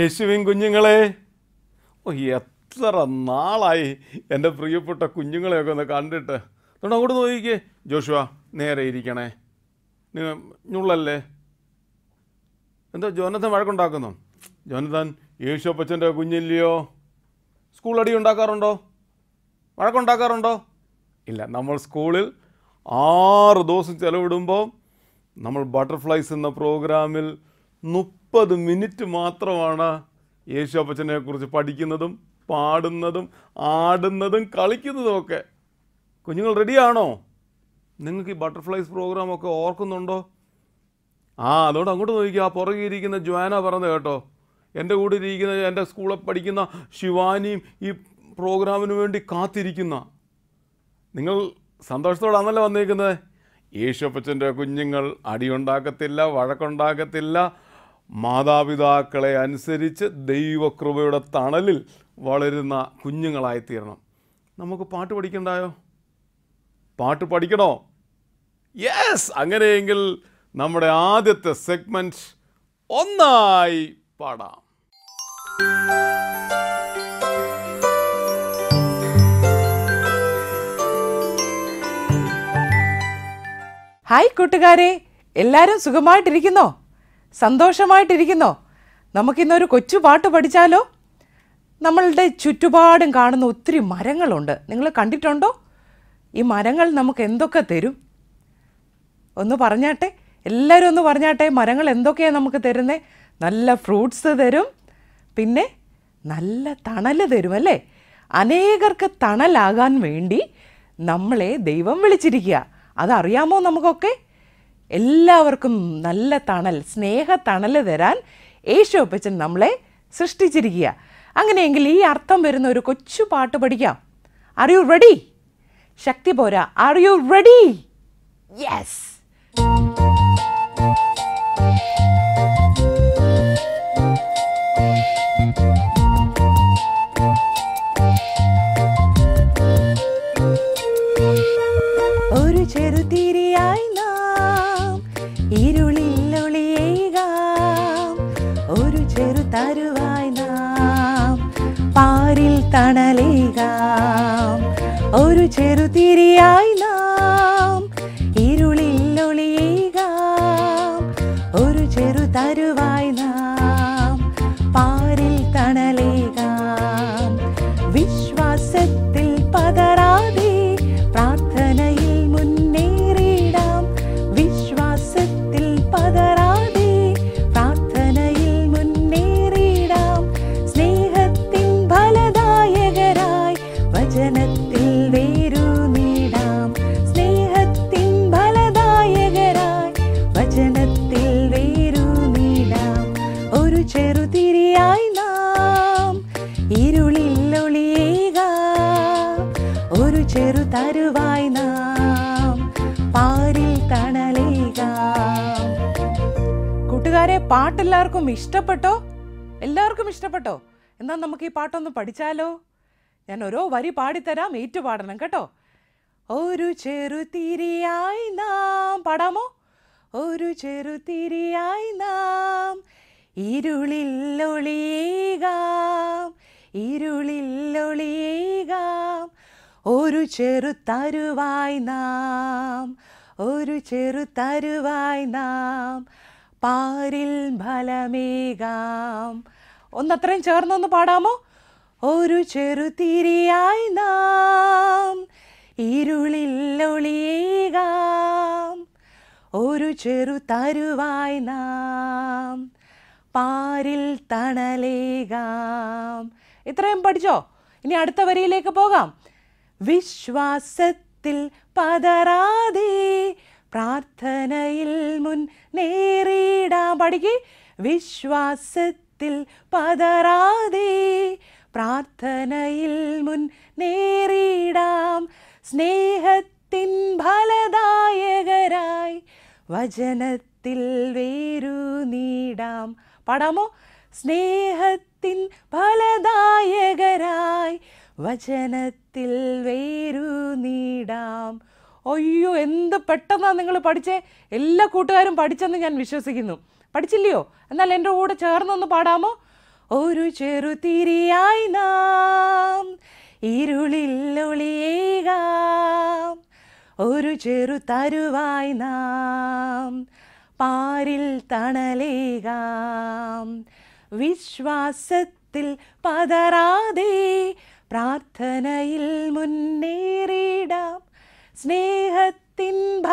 യേശുവിൻ കുഞ്ഞുങ്ങളെ ഓ എത്ര നാളായി എൻ്റെ പ്രിയപ്പെട്ട കുഞ്ഞുങ്ങളെയൊക്കെ ഒന്ന് കണ്ടിട്ട് അതുകൊണ്ട് അങ്ങോട്ട് നോക്കിക്കേ ജോഷുവ നേരെ ഇരിക്കണേ നീ ഞുള്ളല്ലേ എന്താ ജോനത്തൻ വഴക്കുണ്ടാക്കുന്നു ജോനത്തൻ യേശു അപ്പച്ചൻ്റെ കുഞ്ഞില്ലയോ സ്കൂൾ അടി ഉണ്ടാക്കാറുണ്ടോ വഴക്കുണ്ടാക്കാറുണ്ടോ ഇല്ല നമ്മൾ സ്കൂളിൽ ആറ് ദിവസം ചെലവിടുമ്പോൾ നമ്മൾ ബട്ടർഫ്ലൈസ് എന്ന പ്രോഗ്രാമിൽ മുപ്പത് മിനിറ്റ് മാത്രമാണ് യേശു അപ്പച്ചനെ കുറിച്ച് പഠിക്കുന്നതും പാടുന്നതും ആടുന്നതും കളിക്കുന്നതും ഒക്കെ കുഞ്ഞുങ്ങൾ റെഡിയാണോ നിങ്ങൾക്ക് ഈ ബട്ടർഫ്ലൈസ് പ്രോഗ്രാമൊക്കെ ഓർക്കുന്നുണ്ടോ ആ അതുകൊണ്ട് അങ്ങോട്ട് നോക്കിക്കുക ആ പുറകെ ഇരിക്കുന്ന ജ്വാന പറഞ്ഞത് കേട്ടോ എൻ്റെ കൂടെ ഇരിക്കുന്ന എൻ്റെ സ്കൂളിൽ പഠിക്കുന്ന ശിവാനിയും ഈ പ്രോഗ്രാമിന് വേണ്ടി കാത്തിരിക്കുന്ന നിങ്ങൾ സന്തോഷത്തോടാണല്ലോ വന്നേക്കുന്നത് യേശുപ്പച്ചൻ്റെ കുഞ്ഞുങ്ങൾ അടിയുണ്ടാക്കത്തില്ല വഴക്കുണ്ടാക്കത്തില്ല മാതാപിതാക്കളെ അനുസരിച്ച് ദൈവകൃപയുടെ തണലിൽ വളരുന്ന കുഞ്ഞുങ്ങളായിത്തീരണം നമുക്ക് പാട്ട് പഠിക്കണ്ടായോ പാട്ട് പഠിക്കണോ യെസ് അങ്ങനെയെങ്കിൽ നമ്മുടെ ആദ്യത്തെ സെഗ്മെന്റ് ഒന്നായി പാടാം ഹായ് കൂട്ടുകാരെ എല്ലാവരും സുഖമായിട്ടിരിക്കുന്നോ സന്തോഷമായിട്ടിരിക്കുന്നോ നമുക്കിന്നൊരു കൊച്ചു പാട്ട് പഠിച്ചാലോ നമ്മളുടെ ചുറ്റുപാടും കാണുന്ന ഒത്തിരി മരങ്ങളുണ്ട് നിങ്ങൾ കണ്ടിട്ടുണ്ടോ ഈ മരങ്ങൾ നമുക്ക് എന്തൊക്കെ തരും ഒന്ന് പറഞ്ഞാട്ടെ എല്ലാവരും ഒന്ന് പറഞ്ഞാട്ടെ മരങ്ങൾ എന്തൊക്കെയാണ് നമുക്ക് തരുന്നത് നല്ല ഫ്രൂട്ട്സ് തരും പിന്നെ നല്ല തണൽ തരും അല്ലേ അനേകർക്ക് തണലാകാൻ വേണ്ടി നമ്മളെ ദൈവം വിളിച്ചിരിക്കുക അതറിയാമോ നമുക്കൊക്കെ എല്ലാവർക്കും നല്ല തണൽ സ്നേഹ തണൽ തരാൻ യേശു അപ്പച്ചൻ നമ്മളെ സൃഷ്ടിച്ചിരിക്കുക അങ്ങനെയെങ്കിൽ ഈ അർത്ഥം വരുന്ന ഒരു കൊച്ചു പാട്ട് പഠിക്കാം ആർ യു റെഡി ശക്തി പോരാ ആർ യു റെഡി യെസ് ഒരു ചെറുതിരിയായി നാം ഇരുളിൽ ഒളിയേകാം ഒരു ചെറു തരുവായി നാം പാരിൽ തണലേകാം ഒരു ചെറുതിരിയായി നാം ഇരുളിൽ ഒളിയേകാം ഒരു ചെറു തരുവായി നാം പാരിൽ തണലേകാം വിശ്വാസത്തിൽ പതറാതെ പ്രാർത്ഥനയിൽ മുന്നേറിടാം വിശ്വാസത്തിൽ പതറാതെ പ്രാർത്ഥനയിൽ മുന്നേറിടാം സ്നേഹത്തിൻ ഫലദായകരായി വചനത്തിൽ വേരൂന്നിടാം സ്നേഹത്തിൻ ഫലദായകരായി വചനത്തിൽ വേരൂന്നിടാം ഒരു ചെറുതിരിയായി നാം ഇരുളിൽ ഒളിയേകാം ഒരു ചെറു തരുവായി നാം പാരിൽ തണലേകാം കൂട്ടുകാരെ പാട്ടെല്ലാവർക്കും ഇഷ്ടപ്പെട്ടോ എല്ലാവർക്കും ഇഷ്ടപ്പെട്ടോ എന്നാൽ നമുക്ക് ഈ പാട്ടൊന്ന് പഠിച്ചാലോ ഞാൻ ഓരോ വരി പാടിത്തരാം ഏറ്റു പാടണം കേട്ടോ ഒരു ചെറുതിരിയായി നാം പാടാമോ ഒരു ചെറുതിരിയായി നാം ഇരുളിൽ ഒളിയേകാം ഇരുളിൽ ഒളിയേകാം ഒരു ചെറു തരുവായി നാം ഒരു ചെറു തരുവായി നാം പാരിൽ ഫലമേകാം ഒന്നത്രയും ചേർന്നൊന്ന് പാടാമോ ഒരു ചെറുതിരിയായി നാം ഇരുളിൽ ഒളിയേകാം ഒരു ചെറു തരുവായി നാം പാരിൽ തണലേകാം ഇത്രയും പഠിച്ചോ ഇനി അടുത്ത വരിയിലേക്ക് പോകാം വിശ്വാസത്തിൽ പതറാതെ പ്രാർത്ഥനയിൽ മുൻ നേരിടാം പഠിക്ക് വിശ്വാസത്തിൽ പതറാതെ പ്രാർത്ഥനയിൽ മുൻ നേരിടാം സ്നേഹത്തിൻ ഫലദായകരായി വചനത്തിൽ വേരൂന്നിടാം പാടാമോ സ്നേഹത്തിൻ ഫലദായകരായി വചനത്തിൽ വേരൂന്നിടാം അയ്യോ എന്ത് പെട്ടെന്നാണ് നിങ്ങൾ പഠിച്ചേ എല്ലാ കൂട്ടുകാരും പഠിച്ചെന്ന് ഞാൻ വിശ്വസിക്കുന്നു പഠിച്ചില്ലയോ എന്നാൽ എൻ്റെ കൂടെ ചേർന്നൊന്ന് പാടാമോ ഒരു ചെറുതിരിയായി നാം ഇരുളിൽ ഒളിയേകാം ഒരു ചെറു തരുവായി നാം പാരിൽ തണലേകാം വിശ്വാസത്തിൽ പതറാതെ പ്രാർത്ഥനയിൽ മുന്നേറിടാം സ്നേഹത്തിൻ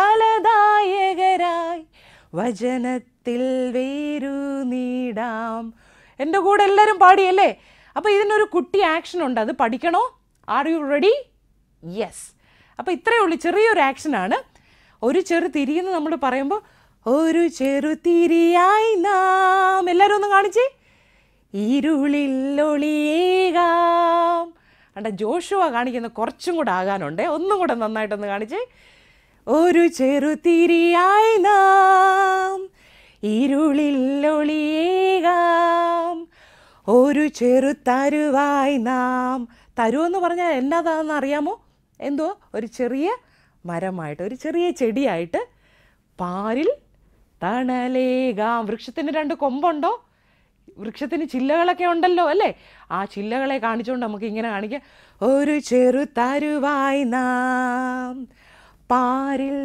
ഫലദായകരായി വചനത്തിൽ വേരു നീടാം എൻ്റെ കൂടെ എല്ലാവരും പാടിയല്ലേ അപ്പോൾ ഇതിനൊരു കുട്ടി ആക്ഷൻ ഉണ്ട് അത് പഠിക്കണോ ആർ യു റെഡി യെസ് അപ്പോൾ ഇത്രയേ ഉള്ളൂ ചെറിയൊരു ആക്ഷനാണ് ഒരു ചെറു തിരിയെന്ന് നമ്മൾ പറയുമ്പോൾ ഒരു ചെറു തിരിയായി നാം എല്ലാവരും ഒന്ന് കാണിച്ചേ ഇരുളിൽ ഒളിയേകാം അണ്ട ജോഷുവ കാണിക്കുന്ന കുറച്ചും കൂടെ ആകാനുണ്ട് ഒന്നും കൂടെ നന്നായിട്ടൊന്ന് കാണിച്ചേ ഒരു ചെറുതിരിയായി നാം ഇരുളിൽ ഒളിയേകാം ഒരു ചെറു തരുവായി നാം തരുവെന്ന് പറഞ്ഞാൽ എന്നതാണെന്ന് അറിയാമോ എന്തോ ഒരു ചെറിയ മരമായിട്ട് ഒരു ചെറിയ ചെടിയായിട്ട് പാരിൽ തണലേകാം വൃക്ഷത്തിന് രണ്ട് കൊമ്പുണ്ടോ വൃക്ഷത്തിന് ചില്ലകളൊക്കെ ഉണ്ടല്ലോ അല്ലേ ആ ചില്ലകളെ കാണിച്ചുകൊണ്ട് നമുക്ക് ഇങ്ങനെ കാണിക്കാം ഒരു ചെറു തരുവായി നാം പാരിൽ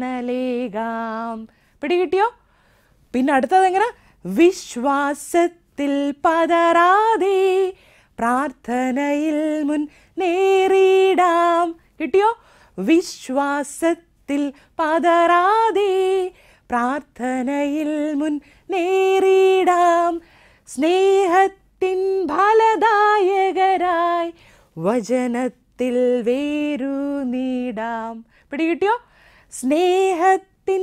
തണലേകാം പിടികിട്ടിയോ പിന്നെ അടുത്തത് എങ്ങനെ വിശ്വാസത്തിൽ പതറാതെ പ്രാർത്ഥനയിൽ മുൻ നേരിടാം കിട്ടിയോ വിശ്വാസത്തിൽ പതറാതെ പ്രാർത്ഥനയിൽ മുൻ നേരിടാം സ്നേഹത്തിൻ ഫലദായകരായി വചനത്തിൽ വേരു നീടാം പിടികിട്ടിയോ സ്നേഹത്തിൻ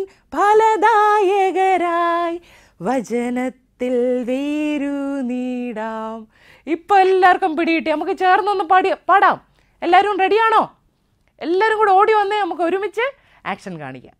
ഫലദായകരായി വചനത്തിൽ വേരു നീടാം ഇപ്പം എല്ലാവർക്കും പിടികിട്ടി നമുക്ക് ചേർന്നൊന്ന് പാടി പാടാം എല്ലാവരും റെഡിയാണോ എല്ലാവരും കൂടെ ഓടി വന്നേ നമുക്ക് ഒരുമിച്ച് ആക്ഷൻ കാണിക്കാം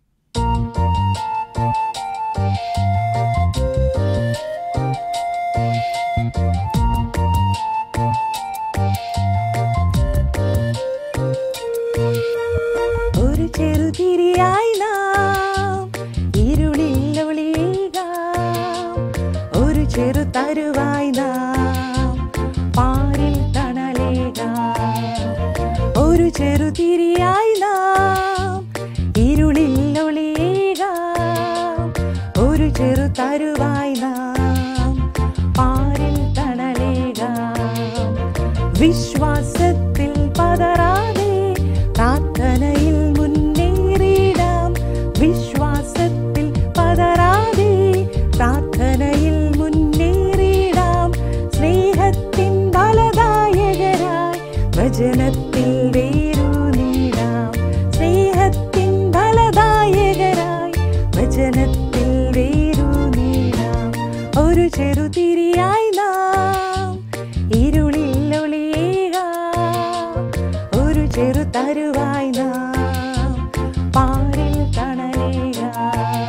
ഒരു ചെറുതിരിയായി നാം ഇരുളിൽ ഒളിയേകാം ഒരു ചെറു തരുവായി നാം പാരിൽ തണലേകാം ഒരു ചെറുതിരിയായി നാം ഇരുളിൽ ഒളിയേകാം ഒരു ചെറു തരുവായി നാം പാരിൽ തണലേകാം വിശ്വാസത്തിൽ പതറാതെ പ്രാർത്ഥനയിൽ മുന്നേറിടാം വിശ്വാസത്തിൽ പതറാതെ പ്രാർത്ഥനയിൽ മുന്നേറിടാം സ്നേഹത്തിൻ ഫലദായകരായി വചനത്തിൽ വേരു നീടാം സ്നേഹത്തിൻ ഫലദായകരായി വചനത്തിൽ വേരു നീടാം ഒരു ചെറുതിരിയായി നാം ഇരുളിൽ ഒളിയേകാം ഒരു ചെറു തരുവായി നാം പാരിൽ തണലേകാം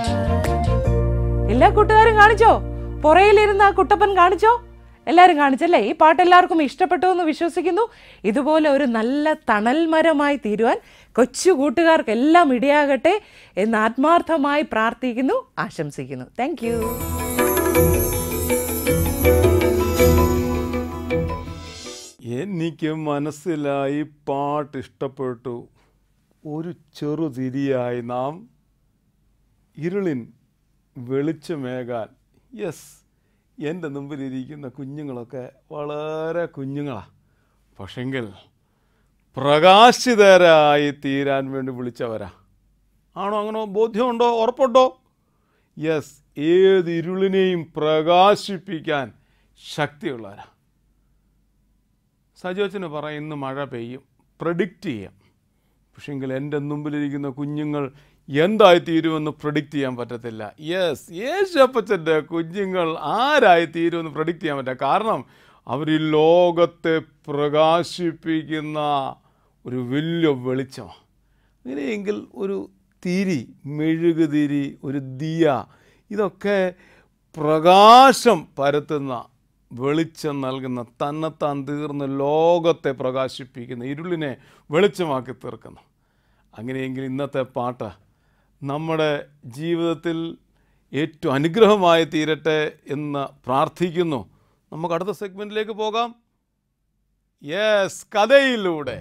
എല്ലാ കൂട്ടുകാരും കാണിച്ചോ പുറയിലിരുന്ന ആ കുട്ടപ്പൻ കാണിച്ചോ എല്ലാവരും കാണിച്ചല്ലേ ഈ പാട്ട് എല്ലാവർക്കും ഇഷ്ടപ്പെട്ടു എന്ന് വിശ്വസിക്കുന്നു ഇതുപോലെ ഒരു നല്ല തണൽ മരമായി തീരുവാൻ കൊച്ചു കൂട്ടുകാർക്കെല്ലാം ഇടയാകട്ടെ എന്ന് ആത്മാർത്ഥമായി പ്രാർത്ഥിക്കുന്നു ആശംസിക്കുന്നു താങ്ക് യു എനിക്ക് മനസ്സിലായി പാട്ട് ഇഷ്ടപ്പെട്ടു ഒരു ചെറുതിരിയായി നാം ഇരുളിൻ വെളിച്ചമേകാൻ യെസ് എൻ്റെ മുമ്പിലിരിക്കുന്ന കുഞ്ഞുങ്ങളൊക്കെ വളരെ കുഞ്ഞുങ്ങളാണ് പക്ഷെങ്കിൽ പ്രകാശിതരായി തീരാൻ വേണ്ടി വിളിച്ചവരാ ആണോ അങ്ങനെ ബോധ്യമുണ്ടോ ഉറപ്പുണ്ടോ യെസ് ഏത് ഇരുളിനെയും പ്രകാശിപ്പിക്കാൻ ശക്തിയുള്ളവരാ സജോച്ചന് പറയും ഇന്ന് മഴ പെയ്യും പ്രഡിക്റ്റ് ചെയ്യാം പക്ഷെങ്കിൽ എൻ്റെ മുമ്പിലിരിക്കുന്ന കുഞ്ഞുങ്ങൾ എന്തായി തീരുമെന്ന് പ്രഡിക്റ്റ് ചെയ്യാൻ പറ്റത്തില്ല യെസ് യേശപ്പച്ചൻ്റെ കുഞ്ഞുങ്ങൾ ആരായി തീരുമെന്ന് പ്രഡിക്റ്റ് ചെയ്യാൻ പറ്റില്ല കാരണം അവർ ഈ ലോകത്തെ പ്രകാശിപ്പിക്കുന്ന ഒരു വലിയ വെളിച്ചമാണ് അങ്ങനെയെങ്കിൽ ഒരു തിരി മെഴുകുതിരി ഒരു ദിയ ഇതൊക്കെ പ്രകാശം പരത്തുന്ന വെളിച്ചം നൽകുന്ന തന്നെത്താൻ തീർന്ന് ലോകത്തെ പ്രകാശിപ്പിക്കുന്ന ഇരുളിനെ വെളിച്ചമാക്കി തീർക്കുന്നു അങ്ങനെയെങ്കിൽ ഇന്നത്തെ പാട്ട് നമ്മുടെ ജീവിതത്തിൽ ഏറ്റവും അനുഗ്രഹമായി തീരട്ടെ എന്ന് പ്രാർത്ഥിക്കുന്നു നമുക്ക് അടുത്ത സെഗ്മെന്റിലേക്ക് പോകാം യെസ് കഥയിലൂടെ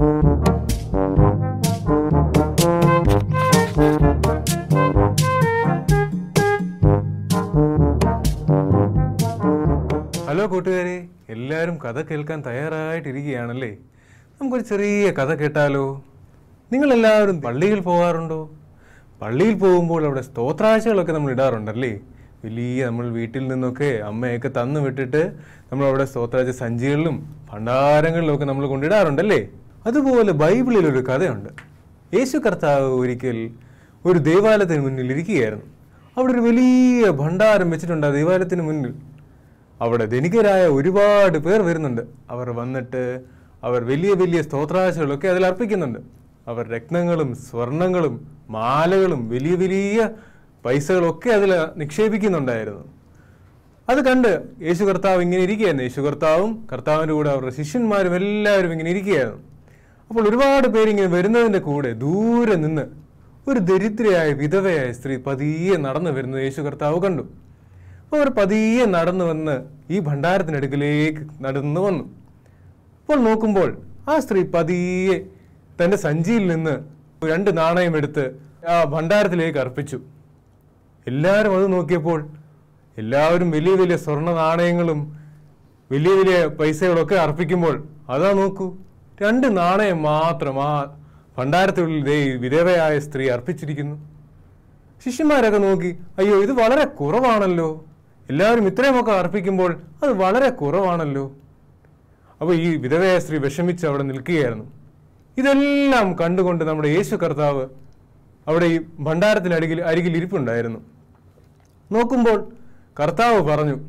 ഹലോ കൂട്ടുകാരെ എല്ലാവരും കഥ കേൾക്കാൻ തയ്യാറായിട്ടിരിക്കുകയാണല്ലേ നമുക്കൊരു ചെറിയ കഥ കേട്ടാലോ നിങ്ങളെല്ലാവരും പള്ളിയിൽ പോകാറുണ്ടോ പള്ളിയിൽ പോകുമ്പോൾ അവിടെ സ്തോത്രാഴ്ചകളൊക്കെ നമ്മൾ ഇടാറുണ്ടല്ലേ വലിയ നമ്മൾ വീട്ടിൽ നിന്നൊക്കെ അമ്മയൊക്കെ തന്നു വിട്ടിട്ട് നമ്മൾ അവിടെ സ്തോത്രാഴ്ച സഞ്ചികളിലും ഭണ്ഡാരങ്ങളിലും ഒക്കെ നമ്മൾ കൊണ്ടിടാറുണ്ടല്ലേ അതുപോലെ ബൈബിളിൽ ഒരു കഥയുണ്ട് യേശു കർത്താവ് ഒരിക്കൽ ഒരു ദേവാലയത്തിന് മുന്നിൽ ഇരിക്കുകയായിരുന്നു അവിടെ ഒരു വലിയ ഭണ്ഡാരം വെച്ചിട്ടുണ്ട് ആ ദേവാലയത്തിന് മുന്നിൽ അവിടെ ധനികരായ ഒരുപാട് പേർ വരുന്നുണ്ട് അവർ വന്നിട്ട് അവർ വലിയ വലിയ സ്തോത്രാശകളൊക്കെ അതിൽ അർപ്പിക്കുന്നുണ്ട് അവർ രത്നങ്ങളും സ്വർണങ്ങളും മാലകളും വലിയ വലിയ പൈസകളൊക്കെ അതിൽ നിക്ഷേപിക്കുന്നുണ്ടായിരുന്നു അത് കണ്ട് യേശു കർത്താവ് ഇങ്ങനെ ഇരിക്കുകയായിരുന്നു യേശു കർത്താവും കർത്താവിൻ്റെ കൂടെ അവരുടെ ശിഷ്യന്മാരും എല്ലാവരും ഇങ്ങനെ ഇരിക്കുകയായിരുന്നു അപ്പോൾ ഒരുപാട് പേരിങ്ങനെ വരുന്നതിൻ്റെ കൂടെ ദൂരെ നിന്ന് ഒരു ദരിദ്രയായ വിധവയായ സ്ത്രീ പതിയെ നടന്നു വരുന്നത് യേശു കർത്താവ് കണ്ടു അപ്പോൾ അവർ പതിയെ നടന്നു വന്ന് ഈ ഭണ്ഡാരത്തിനടുക്കിലേക്ക് നടന്നു വന്നു അപ്പോൾ നോക്കുമ്പോൾ ആ സ്ത്രീ പതിയെ തന്റെ സഞ്ചിയിൽ നിന്ന് രണ്ട് നാണയം എടുത്ത് ആ ഭണ്ഡാരത്തിലേക്ക് അർപ്പിച്ചു എല്ലാവരും അത് നോക്കിയപ്പോൾ എല്ലാവരും വലിയ വലിയ സ്വർണ്ണ നാണയങ്ങളും വലിയ വലിയ പൈസകളൊക്കെ അർപ്പിക്കുമ്പോൾ അതാ നോക്കൂ രണ്ട് നാണയം മാത്രം ആ ഭണ്ഡാരത്തിനുള്ളിൽ ദേ ഈ വിധവയായ സ്ത്രീ അർപ്പിച്ചിരിക്കുന്നു ശിഷ്യന്മാരൊക്കെ നോക്കി അയ്യോ ഇത് വളരെ കുറവാണല്ലോ എല്ലാവരും ഇത്രയുമൊക്കെ അർപ്പിക്കുമ്പോൾ അത് വളരെ കുറവാണല്ലോ അപ്പോൾ ഈ വിധവയായ സ്ത്രീ വിഷമിച്ച് അവിടെ നിൽക്കുകയായിരുന്നു ഇതെല്ലാം കണ്ടുകൊണ്ട് നമ്മുടെ യേശു കർത്താവ് അവിടെ ഈ ഭണ്ഡാരത്തിന് അരികിൽ അരികിൽ ഇരിപ്പുണ്ടായിരുന്നു നോക്കുമ്പോൾ കർത്താവ് പറഞ്ഞു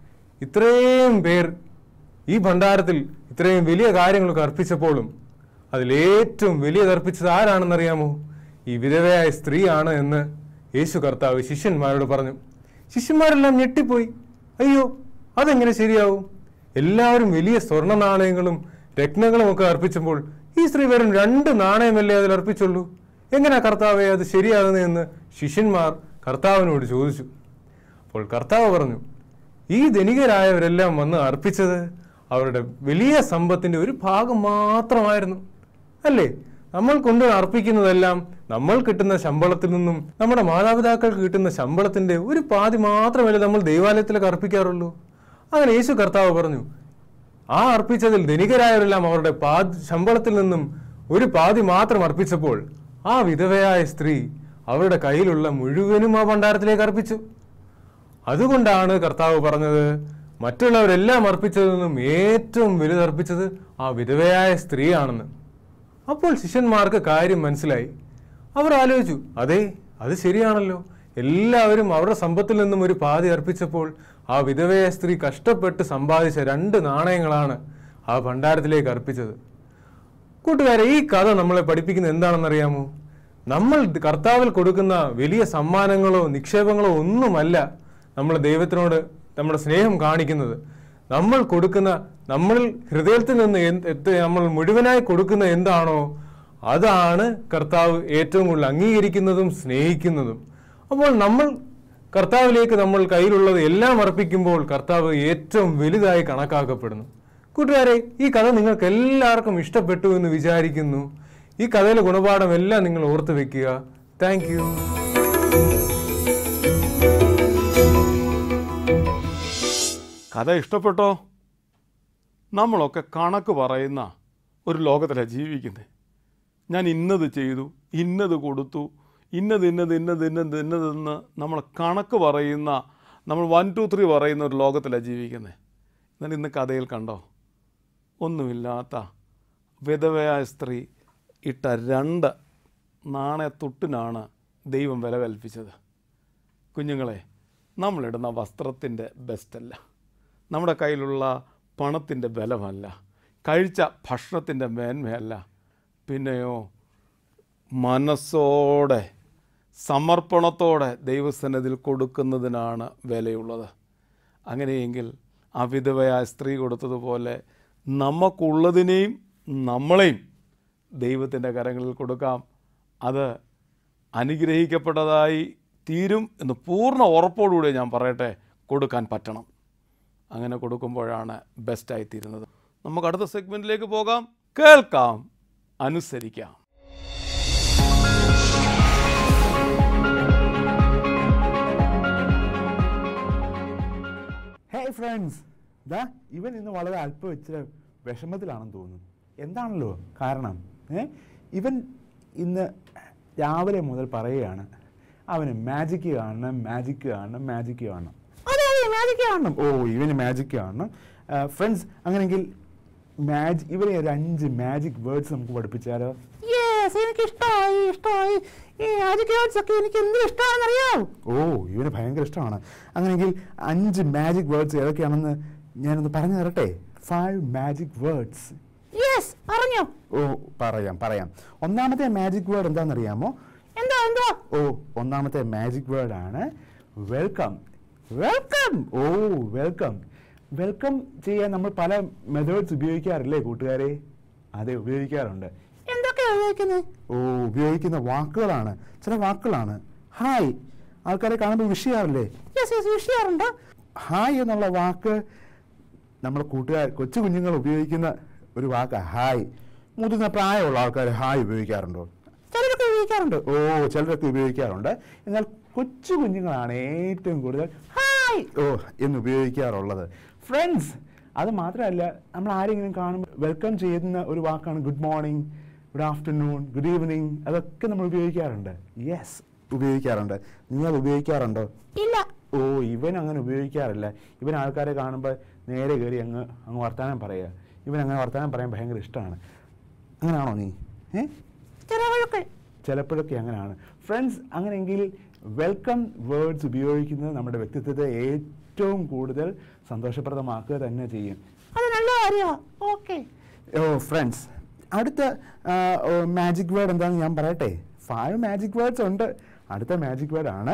ഇത്രയും പേർ ഈ ഭണ്ഡാരത്തിൽ ഇത്രയും വലിയ കാര്യങ്ങളൊക്കെ അർപ്പിച്ചപ്പോഴും അതിലേറ്റവും വലിയത് അർപ്പിച്ചത് ആരാണെന്നറിയാമോ ഈ വിധവയായ സ്ത്രീയാണ് എന്ന് യേശു കർത്താവ് ശിഷ്യന്മാരോട് പറഞ്ഞു ശിഷ്യന്മാരെല്ലാം ഞെട്ടിപ്പോയി അയ്യോ അതെങ്ങനെ ശരിയാവും എല്ലാവരും വലിയ സ്വർണ്ണ നാണയങ്ങളും രത്നങ്ങളും ഒക്കെ അർപ്പിച്ചപ്പോൾ ഈ സ്ത്രീ വെറും രണ്ട് നാണയമല്ലേ അതിൽ അർപ്പിച്ചുള്ളൂ എങ്ങനെ കർത്താവെ അത് ശരിയാകുന്നതെന്ന് ശിഷ്യന്മാർ കർത്താവിനോട് ചോദിച്ചു അപ്പോൾ കർത്താവ് പറഞ്ഞു ഈ ധനികരായവരെല്ലാം വന്ന് അർപ്പിച്ചത് അവരുടെ വലിയ സമ്പത്തിന്റെ ഒരു ഭാഗം മാത്രമായിരുന്നു അല്ലേ നമ്മൾ കൊണ്ട് അർപ്പിക്കുന്നതെല്ലാം നമ്മൾ കിട്ടുന്ന ശമ്പളത്തിൽ നിന്നും നമ്മുടെ മാതാപിതാക്കൾക്ക് കിട്ടുന്ന ശമ്പളത്തിന്റെ ഒരു പാതി മാത്രമല്ലേ നമ്മൾ ദൈവാലയത്തിലൊക്കെ അർപ്പിക്കാറുള്ളൂ അങ്ങനെ യേശു കർത്താവ് പറഞ്ഞു ആ അർപ്പിച്ചതിൽ ധനികരായവരെല്ലാം അവരുടെ പാതി ശമ്പളത്തിൽ നിന്നും ഒരു പാതി മാത്രം അർപ്പിച്ചപ്പോൾ ആ വിധവയായ സ്ത്രീ അവരുടെ കയ്യിലുള്ള മുഴുവനും ആ ഭണ്ഡാരത്തിലേക്ക് അർപ്പിച്ചു അതുകൊണ്ടാണ് കർത്താവ് പറഞ്ഞത് മറ്റുള്ളവരെല്ലാം അർപ്പിച്ചതിൽ നിന്നും ഏറ്റവും വലുതർപ്പിച്ചത് ആ വിധവയായ സ്ത്രീയാണെന്ന് അപ്പോൾ ശിഷ്യന്മാർക്ക് കാര്യം മനസ്സിലായി അവർ ആലോചിച്ചു അതെ അത് ശരിയാണല്ലോ എല്ലാവരും അവരുടെ സമ്പത്തിൽ നിന്നും ഒരു പാതി അർപ്പിച്ചപ്പോൾ ആ വിധവയായ സ്ത്രീ കഷ്ടപ്പെട്ട് സമ്പാദിച്ച രണ്ട് നാണയങ്ങളാണ് ആ ഭണ്ഡാരത്തിലേക്ക് അർപ്പിച്ചത് കൂട്ടുകാരെ ഈ കഥ നമ്മളെ പഠിപ്പിക്കുന്നത് എന്താണെന്നറിയാമോ നമ്മൾ കർത്താവിൽ കൊടുക്കുന്ന വലിയ സമ്മാനങ്ങളോ നിക്ഷേപങ്ങളോ ഒന്നുമല്ല നമ്മൾ ദൈവത്തിനോട് നമ്മുടെ സ്നേഹം കാണിക്കുന്നത് നമ്മൾ കൊടുക്കുന്ന നമ്മൾ ഹൃദയത്തിൽ നിന്ന് എന്ത് എത്ത- നമ്മൾ മുഴുവനായി കൊടുക്കുന്ന എന്താണോ അതാണ് കർത്താവ് ഏറ്റവും കൂടുതൽ അംഗീകരിക്കുന്നതും സ്നേഹിക്കുന്നതും അപ്പോൾ നമ്മൾ കർത്താവിലേക്ക് നമ്മൾ കയ്യിലുള്ളത് എല്ലാം അർപ്പിക്കുമ്പോൾ കർത്താവ് ഏറ്റവും വലുതായി കണക്കാക്കപ്പെടുന്നു കൂട്ടുകാരെ ഈ കഥ നിങ്ങൾക്ക് എല്ലാവർക്കും ഇഷ്ടപ്പെട്ടു എന്ന് വിചാരിക്കുന്നു ഈ കഥയിലെ ഗുണപാഠം എല്ലാം നിങ്ങൾ ഓർത്ത് വെക്കുക താങ്ക് യു കഥ ഇഷ്ടപ്പെട്ടോ നമ്മളൊക്കെ കണക്ക് പറയുന്ന ഒരു ലോകത്തിലാണ് ജീവിക്കുന്നത് ഞാൻ ഇന്നത് ചെയ്തു ഇന്നത് കൊടുത്തു ഇന്നത് ഇന്നത് ഇന്നത് ഇന്നത് ഇന്നതെന്ന് നമ്മൾ കണക്ക് പറയുന്ന നമ്മൾ വൺ ടു ത്രീ പറയുന്ന ഒരു ലോകത്തിലാണ് ജീവിക്കുന്നത് എന്നാൽ ഇന്ന് കഥയിൽ കണ്ടോ ഒന്നുമില്ലാത്ത വിധവയായ സ്ത്രീ ഇട്ട രണ്ട് നാണയത്തൊട്ടിനാണ് ദൈവം വില കൽപ്പിച്ചത് കുഞ്ഞുങ്ങളെ നമ്മളിടുന്ന വസ്ത്രത്തിൻ്റെ ബെസ്റ്റല്ല നമ്മുടെ കയ്യിലുള്ള പണത്തിൻ്റെ ബലമല്ല കഴിച്ച ഭക്ഷണത്തിൻ്റെ മേന്മയല്ല പിന്നെയോ മനസ്സോടെ സമർപ്പണത്തോടെ ദൈവസന്നിധിയിൽ കൊടുക്കുന്നതിനാണ് വിലയുള്ളത് അങ്ങനെയെങ്കിൽ ആ വിധവയായ സ്ത്രീ കൊടുത്തതുപോലെ നമുക്കുള്ളതിനെയും നമ്മളെയും ദൈവത്തിൻ്റെ കരങ്ങളിൽ കൊടുക്കാം അത് അനുഗ്രഹിക്കപ്പെട്ടതായി തീരും എന്ന് പൂർണ്ണ ഉറപ്പോടുകൂടി ഞാൻ പറയട്ടെ കൊടുക്കാൻ പറ്റണം അങ്ങനെ കൊടുക്കുമ്പോഴാണ് ബെസ്റ്റായിത്തീരുന്നത് നമുക്ക് അടുത്ത സെഗ്മെൻറ്റിലേക്ക് പോകാം കേൾക്കാം അനുസരിക്കാം ഹേ ഫ്രണ്ട്സ് ദാ ഇവൻ ഇന്ന് വളരെ അല്പം ഇച്ചിരി വിഷമത്തിലാണെന്ന് തോന്നുന്നു എന്താണല്ലോ കാരണം ഏ ഇവൻ ഇന്ന് രാവിലെ മുതൽ പറയുകയാണ് അവന് മാജിക് കാണണം മാജിക് കാണണം മാജിക് കാണണം അതെ അതെ മാജിക് കാണണം ഓ ഇവന് മാജിക് കാണണം ഫ്രണ്ട്സ് അങ്ങനെയെങ്കിൽ മാജി ഇവനെ ഒരു അഞ്ച് മാജിക് വേർഡ്സ് നമുക്ക് പഠിപ്പിച്ചാലോ യെസ് എനിക്ക് ഇഷ്ടമായി ഇഷ്ടമായി ഈ മാജിക് വേർഡ്സ് ഒക്കെ എനിക്ക് എന്ത് ഇഷ്ടമാണെന്ന് അറിയാമോ ഓ ഇവന് ഭയങ്കര ഇഷ്ടമാണ് അങ്ങനെയെങ്കിൽ അഞ്ച് മാജിക് വേർഡ്സ് ഏതൊക്കെയാണെന്ന് ഞാനൊന്ന് പറഞ്ഞു തരട്ടെ ഫൈവ് മാജിക് വേർഡ്സ് യെസ് പറഞ്ഞോ ഓ പറയാം പറയാം ഒന്നാമത്തെ മാജിക് വേർഡ് എന്താണെന്നറിയാമോ എന്താ എന്താ ഓ ഒന്നാമത്തെ മാജിക് വേർഡ് ആണ് വെൽക്കം വെൽക്കം ഓ വെൽക്കം വെൽക്കം ചെയ്യാൻ നമ്മൾ പല മെത്തേഡ്സ് ഉപയോഗിക്കാറില്ലേ കൂട്ടുകാരെ അതെ ഉപയോഗിക്കാറുണ്ട് എന്തൊക്കെയാ ഉപയോഗിക്കുന്നത് ഓ ഉപയോഗിക്കുന്ന വാക്കുകളാണ് ചില വാക്കുകളാണ് ഹായ് ആൾക്കാരെ കാണുമ്പോൾ വിഷ് ചെയ്യാറില്ലേ യെസ് യെസ് വിഷ് ചെയ്യാറുണ്ട് ഹായ് എന്നുള്ള വാക്ക് നമ്മുടെ കൂട്ടുകാർ കൊച്ചു കുഞ്ഞുങ്ങൾ ഉപയോഗിക്കുന്ന ഒരു വാക്കാണ് ഹായ് മുതിർന്ന പ്രായമുള്ള ആൾക്കാർ ഹായ് ഉപയോഗിക്കാറുണ്ടോ ചിലരൊക്കെ ഉപയോഗിക്കാറുണ്ട് ഓ ചിലരൊക്കെ ഉപയോഗിക്കാറുണ്ട് എന്നാൽ കൊച്ചു കുഞ്ഞുങ്ങളാണ് ഏറ്റവും കൂടുതൽ ഹായ് ഓ എന്ന് ഉപയോഗിക്കാറുള്ളത് ഫ്രണ്ട്സ് അത് മാത്രമല്ല നമ്മൾ ആരെങ്കിലും കാണുമ്പോൾ വെൽക്കം ചെയ്യുന്ന ഒരു വാക്കാണ് good morning good afternoon good evening അതൊക്കെ നമ്മൾ ഉപയോഗിക്കാറുണ്ട് യെസ് ഉപയോഗിക്കാറുണ്ട് നീ അത് ഉപയോഗിക്കാറുണ്ടോ ഇല്ല ഓ ഇവൻ അങ്ങനെ ഉപയോഗിക്കാറില്ല ഇവൻ ആൾക്കാരെ കാണുമ്പോൾ നേരെ കയറി അങ്ങ് അങ്ങ് വർത്തമാനം പറയുക ഇവൻ അങ്ങനെ വർത്തമാനം പറയാൻ ഭയങ്കര ഇഷ്ടമാണ് അങ്ങനെയാണോ നീ ഏ ചിലവഴൊക്കെ ചിലപ്പോഴൊക്കെ അങ്ങനെയാണ് ഫ്രണ്ട്സ് അങ്ങനെയെങ്കിൽ വെൽക്കം വേർഡ്സ് ഉപയോഗിക്കുന്നത് നമ്മുടെ വ്യക്തിത്വത്തെ ഏറ്റവും കൂടുതൽ സന്തോഷപ്രദമാക്കുക തന്നെ ചെയ്യും അത് നല്ല കാര്യമാണ് ഓക്കെ ഓ ഫ്രണ്ട്സ് അടുത്ത മാജിക് വേർഡ് എന്താണെന്ന് ഞാൻ പറയട്ടെ ഫൈവ് മാജിക് വേർഡ്സ് ഉണ്ട് അടുത്ത മാജിക് വേർഡ് ആണ്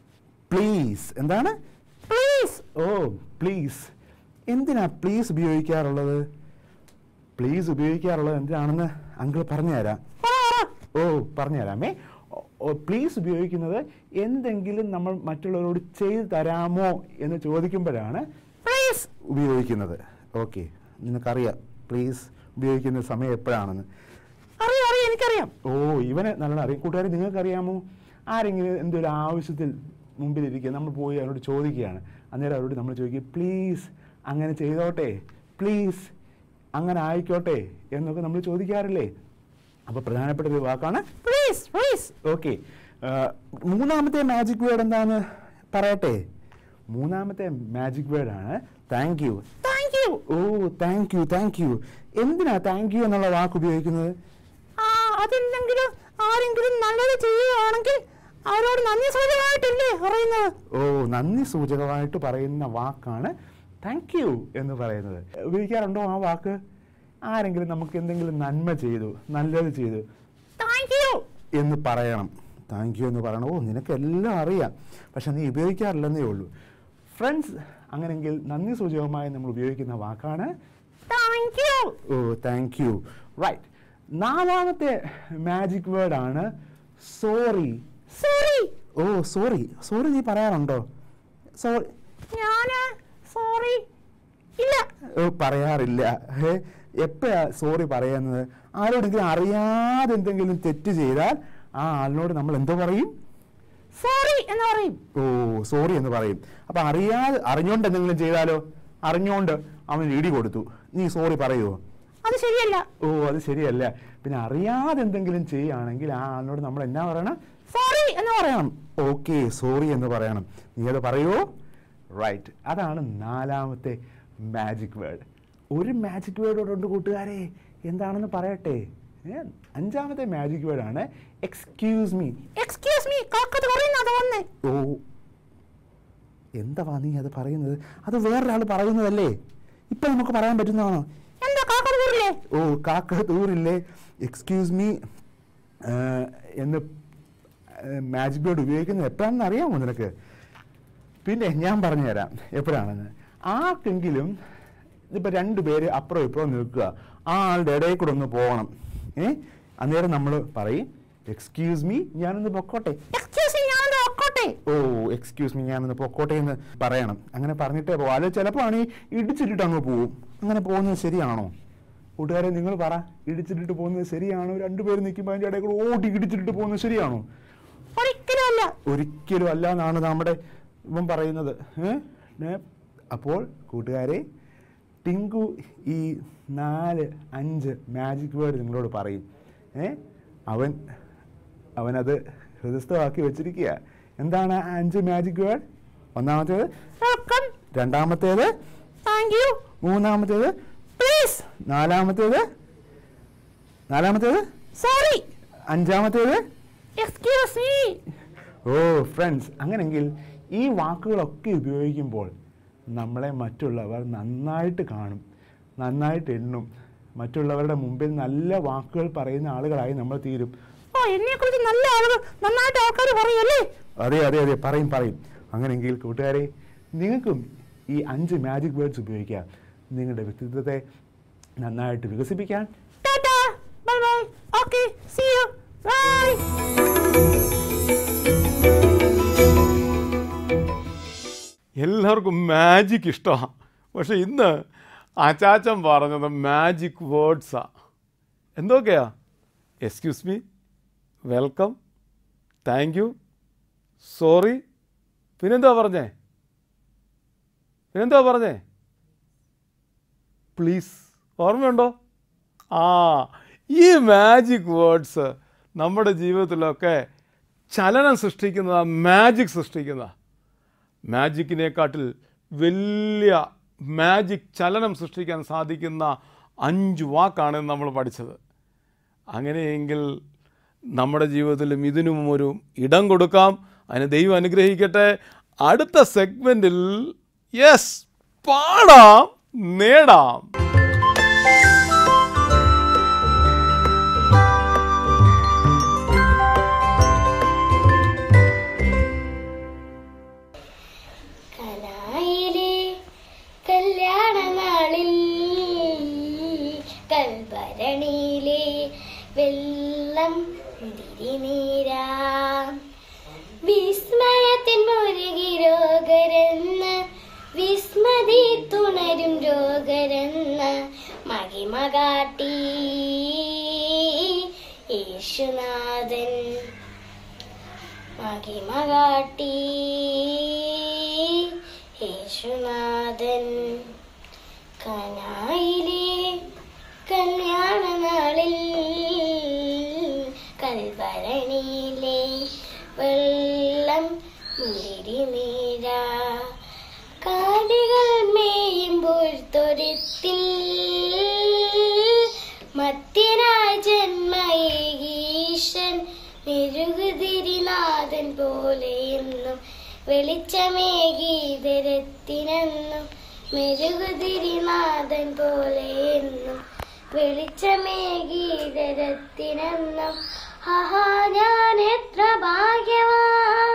പ്ലീസ് എന്താണ് പ്ലീസ് ഓ പ്ലീസ് എന്തിനാ പ്ലീസ് ഉപയോഗിക്കാറുള്ളത് പ്ലീസ് ഉപയോഗിക്കാറുള്ളത് എന്തിനാണെന്ന് അങ്കിൾ പറഞ്ഞു തരാം ഓ പറഞ്ഞു തരാമേ പ്ലീസ് ഉപയോഗിക്കുന്നത് എന്തെങ്കിലും നമ്മൾ മറ്റുള്ളവരോട് ചെയ്തു തരാമോ എന്ന് ചോദിക്കുമ്പോഴാണ് പ്ലീസ് ഉപയോഗിക്കുന്നത് ഓക്കെ നിനക്കറിയാം പ്ലീസ് ഉപയോഗിക്കുന്ന സമയം എപ്പോഴാണെന്ന് അറിയാം അറിയാം എനിക്കറിയാം ഓ ഇവന് നല്ലോണം അറിയാം കൂട്ടുകാരെ നിങ്ങൾക്കറിയാമോ ആരെങ്കിലും എന്തൊരു ആവശ്യത്തിൽ മുമ്പിലിരിക്കുക നമ്മൾ പോയി അവരോട് ചോദിക്കുകയാണ് അന്നേരം അവരോട് നമ്മൾ ചോദിക്കുക പ്ലീസ് അങ്ങനെ ചെയ്തോട്ടെ പ്ലീസ് അങ്ങനെ ആയിക്കോട്ടെ എന്നൊക്കെ നമ്മൾ ചോദിക്കാറില്ലേ അപ്പോൾ പ്രധാനപ്പെട്ട ഒരു വാക്കാണ് പ്ലീസ് പ്ലീസ് ഓക്കെ മൂന്നാമത്തെ മാജിക് വേർഡ് എന്താന്ന് പറയട്ടെ മൂന്നാമത്തെ മാജിക് വേർഡാണ് താങ്ക് യു താങ്ക് യു ഓ താങ്ക് യു താങ്ക് യു എന്തിനാ താങ്ക് യു എന്നുള്ള വാക്ക് ഉപയോഗിക്കുന്നത് ആ അതെന്തെങ്കിലും ആരെങ്കിലും നല്ലത് ചെയ്യുകയാണെങ്കിൽ അവരോട് നന്ദി സൂചകമായിട്ടല്ലേ പറയുന്നത് ഓ നന്ദി സൂചകമായിട്ട് പറയുന്ന വാക്കാണ് താങ്ക് യു എന്ന് പറയുന്നത് ഉപയോഗിക്കാറുണ്ടോ ആ വാക്ക് ആരെങ്കിലും നമുക്ക് എന്തെങ്കിലും നന്മ ചെയ്തു നല്ലത് ചെയ്തു താങ്ക് യു എന്ന് പറയണം താങ്ക് യു എന്ന് പറയണം ഓ നിനക്ക് എല്ലാം അറിയാം പക്ഷെ നീ ഉപയോഗിക്കാറില്ലെന്നേ ഉള്ളൂ ഫ്രണ്ട്സ് അങ്ങനെങ്കിൽ നന്ദി സൂചകമായി നമ്മൾ ഉപയോഗിക്കുന്ന വാക്കാണ് താങ്ക് യു ഓ താങ്ക് യു റൈറ്റ് നാലാമത്തെ മാജിക് വേർഡാണ് സോറി സോറി ഓ സോറി സോറി നീ പറയാറുണ്ടോ സോറി ഞാന് സോറി ഇല്ല ഓ പറയാറില്ല ഏ എപ്പോഴാ സോറി പറയുന്നത് ആരോടെങ്കിലും അറിയാതെ എന്തെങ്കിലും തെറ്റ് ചെയ്താൽ ആ ആളിനോട് നമ്മൾ എന്തോ പറയും സോറി എന്ന് പറയും ഓ സോറി എന്ന് പറയും അപ്പൊ അറിയാതെ അറിഞ്ഞോണ്ട് എന്തെങ്കിലും ചെയ്താലോ അറിഞ്ഞോണ്ട് അവൻ ഇടി കൊടുത്തു നീ സോറി പറയുമോ അത് ശരിയല്ല ഓ അത് ശരിയല്ല പിന്നെ അറിയാതെ എന്തെങ്കിലും ചെയ്യുകയാണെങ്കിൽ ആ ആളിനോട് നമ്മൾ എന്നാ പറയണം സോറി എന്ന് പറയണം ഓക്കെ സോറി എന്ന് പറയണം നീ അത് പറയുമോ റൈറ്റ് അതാണ് നാലാമത്തെ മാജിക് വേർഡ് ഒരു മാജിക് വേർഡ് ഉണ്ട് കൂട്ടുകാരെ എന്താണെന്ന് പറയട്ടെ ഏ, അഞ്ചാമത്തെ മാജിക് വേർഡാണ് എക്സ്ക്യൂസ് മീ എക്സ്ക്യൂസ് മീ കാക്കത്ത് പറയുന്നത് വന്ന് ഓ എന്താ നീ അത് പറയുന്നത് അത് വേറൊരാൾ പറയുന്നതല്ലേ ഇപ്പം നമുക്ക് പറയാൻ പറ്റുന്നതാണോ എന്താ കാക്കത്ത് പറയില്ലേ ഓ കാക്ക ദൂരില്ലേ എക്സ്ക്യൂസ് മീ എന്ന് മാജിക് ബോർഡ് ഉപയോഗിക്കുന്നത് എപ്പോഴാണെന്ന് അറിയാമോ നിനക്ക് പിന്നെ ഞാൻ പറഞ്ഞു തരാം എപ്പോഴാണെന്ന് ആർക്കെങ്കിലും ഇതിപ്പോൾ രണ്ട് പേര് അപ്പുറം ഇപ്പുറം നിൽക്കുക ആ ആളുടെ ഇടയിൽ കൂടെ ഒന്ന് പോകണം ഏ അന്നേരം നമ്മൾ പറയും എക്സ്ക്യൂസ് മീ ഞാനൊന്ന് പൊക്കോട്ടെ എക്സ്ക്യൂസ് മീ ഞാൻ നോക്കോട്ടെ പോട്ടെ ഓ എക്സ്ക്യൂസ് മീ ഞാനൊന്ന് പൊക്കോട്ടെ എന്ന് പറയണം അങ്ങനെ പറഞ്ഞിട്ടേ പോവാം അത് ചിലപ്പോൾ ആണ് ഇടിച്ചിട്ടിട്ട് അങ്ങ് പോവും അങ്ങനെ പോകുന്നത് ശരിയാണോ കൂട്ടുകാരെ നിങ്ങൾ പറ ഇടിച്ചിട്ടിട്ട് പോകുന്നത് ശരിയാണോ രണ്ടുപേരും നിൽക്കുമ്പോൾ അതിൻ്റെ ഇടയിൽ കൂടെ ഓടി ഇടിച്ചിട്ടിട്ട് പോകുന്നത് ശരിയാണോ ഒരിക്കലും അല്ല ഒരിക്കലും അല്ല എന്നാണ് നമ്മുടെ ഇവൻ പറയുന്നത് ഏ? ഏ? അപ്പോൾ കൂട്ടുകാരെ ടിങ്കു ഈ നാല് അഞ്ച് മാജിക് വേർഡ് നിങ്ങളോട് പറയും ഏ അവൻ അവനത് ഹൃദയസ്ഥമാക്കി വെച്ചിരിക്കുക എന്താണ് ആ അഞ്ച് മാജിക് വേർഡ് ഒന്നാമത്തേത് വെൽക്കം രണ്ടാമത്തേത് താങ്ക് യു മൂന്നാമത്തേത് പ്ലീസ് നാലാമത്തേത് നാലാമത്തേത് സോറി അഞ്ചാമത്തേത് എക്സ്ക്യൂസ് മീ ഓ ഫ്രണ്ട്സ് അങ്ങനെങ്കിൽ ഈ വാക്കുകളൊക്കെ ഉപയോഗിക്കുമ്പോൾ നമ്മളെ മറ്റുള്ളവർ നന്നായിട്ട് കാണും നന്നായിട്ട് എണ്ണും മറ്റുള്ളവരുടെ മുമ്പിൽ നല്ല വാക്കുകൾ പറയുന്ന ആളുകളായി നമ്മൾ തീരും ഓ എന്നെ കുറിച്ച് നല്ല ആളുകൾ നന്നായിട്ട് ആൾക്കാർ പറയല്ലേ അതെ അതെ അതെ പറയും പറയും അങ്ങനെയെങ്കിൽ കൂട്ടുകാരെ നിങ്ങൾക്കും ഈ അഞ്ച് മാജിക് വേർഡ്സ് ഉപയോഗിക്കാം നിങ്ങളുടെ വ്യക്തിത്വത്തെ നന്നായിട്ട് വികസിപ്പിക്കാൻ ടാറ്റാ bye bye okay see you bye എല്ലാവർക്കും മാജിക് ഇഷ്ടമാണ് പക്ഷെ ഇന്ന് അച്ചാച്ചൻ പറഞ്ഞത് മാജിക് വേർഡ്സാ എന്തൊക്കെയാ excuse me welcome thank you sorry പിന്നെന്താ പറഞ്ഞേ പിന്നെന്താ പറഞ്ഞേ പ്ലീസ് ഓർമ്മയുണ്ടോ ആ ഈ മാജിക് വേർഡ്സ് നമ്മുടെ ജീവിതത്തിലൊക്കെ ചലനം സൃഷ്ടിക്കുന്ന മാജിക് സൃഷ്ടിക്കുന്ന മാജിക്കിനെക്കാട്ടിൽ വലിയ മാജിക് ചലനം സൃഷ്ടിക്കാൻ സാധിക്കുന്ന അഞ്ച് വാക്കാണ് നമ്മൾ പഠിച്ചത് അങ്ങനെയെങ്കിൽ നമ്മുടെ ജീവിതത്തിലും ഇതിനും ഒരു ഇടം കൊടുക്കാം അതിന് ദൈവം അനുഗ്രഹിക്കട്ടെ അടുത്ത സെഗ്മെൻറ്റിൽ യെസ് പാടാം നേടാം കനായിലെ കല്യാണ നാളിൽ കൽഭരണിയിലെ വെള്ളം തിരിനീരാം വിസ്മയത്തിൻ മുരുകി രോഗരെന്ന് വിസ്മതി തുണരും രോഗരെന്ന് മഹിമ കാട്ടി യേശുനാഥൻ മഹിമ കാട്ടി യേശുനാഥൻ കനായിലെ കല്യാണ നാളിൽ കൽഭരണിയിലെ വെള്ളം മുന്തിരിനീര കാടുകൾ മേയുമ്പോൾ തൊരുത്തിൽ മധ്യനായ ജന്മയേകീശൻ മെരുകുതിരിനാഥൻ പോലെ എന്നും വെളിച്ചമേകീതരത്തിനെന്നും മെരുകുതിരിനാഥൻ പോലെ എന്നും വെളിച്ചമേകീതരത്തിനെന്നും ആഹാ ഞാൻ എത്ര ഭാഗ്യവാൻ